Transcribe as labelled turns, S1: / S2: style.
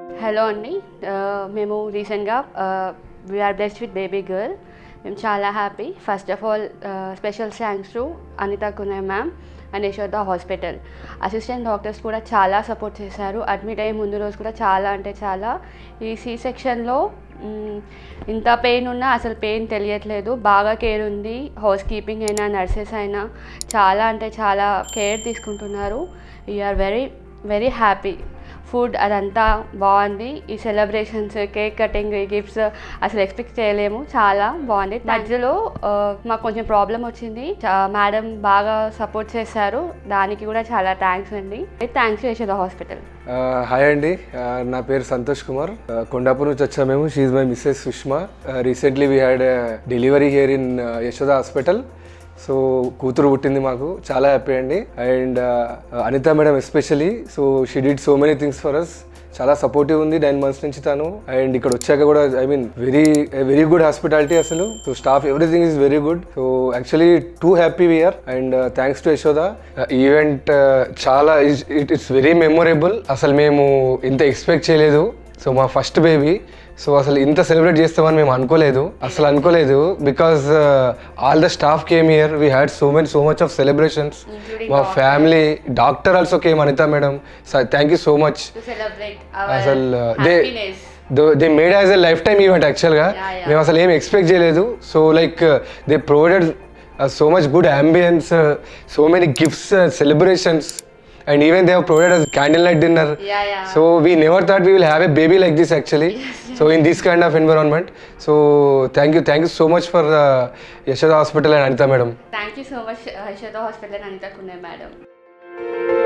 S1: Hello అండి ఆ, మేము రీసెంట్గా we're blessed with baby girl మేము చాలా happy first of all special thanks to Anita Kune ma'am and Yashoda hospital assistant doctors కూడా చాలా సపోర్ట్ చేశారు అడ్మిట్ అయ్యే ముందు రోజు కూడా చాలా అంటే చాలా ఈ సీ సెక్షన్లో ఇంత పెయిన్ ఉన్నా అసలు పెయిన్ తెలియట్లేదు బాగా కేర్ ఉంది హౌస్ కీపింగ్ అయినా నర్సెస్ అయినా చాలా అంటే చాలా కేర్ తీసుకుంటున్నారు we're very very happy food అదంతా బాగుంది ఈ సెలబ్రేషన్స్ కేక్ కటింగ్ గిఫ్ట్స్ అసలు ఎక్స్పెక్ట్ చేయలేము చాలా బాగుంది మధ్యలో ఆ, మాకు కొంచెం ప్రాబ్లం వచ్చింది మేడం బాగా సపోర్ట్ చేశారు దానికి కూడా చాలా థ్యాంక్స్ అండి థ్యాంక్స్ యశోద హాస్పిటల్
S2: హాయ్ అండి ఆ, నా పేరు సంతోష్ కుమార్ ఆ, కొండాపూర్ నుంచి వచ్చాము మేము she my missus Sushma recently we had delivery here in Yashoda hospital so కూతురు పుట్టింది మాకు చాలా హ్యాపీ అండి and Anita madam especially so she did so many things for us చాలా సపోర్టివ్ ఉంది నైన్ మంత్స్ నుంచి తను అండ్ ఇక్కడ వచ్చాక కూడా I mean very very good hospitality అసలు so staff everything is very good so actually too happy we're and thanks to Yashoda event చాలా it it's very memorable అసలు మేము ఇంత ఎక్స్పెక్ట్ చేయలేదు సో మా ఫస్ట్ బేబీ సో అసలు ఇంత సెలబ్రేట్ చేస్తామని మేము అనుకోలేదు అసలు అనుకోలేదు because all the staff came here we had so many so much of celebrations మా family doctor also came Anita madam thank you so much
S1: to celebrate
S2: అసలు they they made as a lifetime event యాక్చువల్గా
S1: Yeah, yeah.
S2: మేము అసలు ఏం expect చేయలేదు so like they provided so much good ambience so many gifts celebrations and even they have provided us candle light dinner
S1: Yeah, yeah.
S2: So we never thought we will have a baby like this actually so in this kind of environment so thank you thank you so much for Yashoda hospital and Anita madam
S1: thank you so much Yashoda hospital Anita Kune madam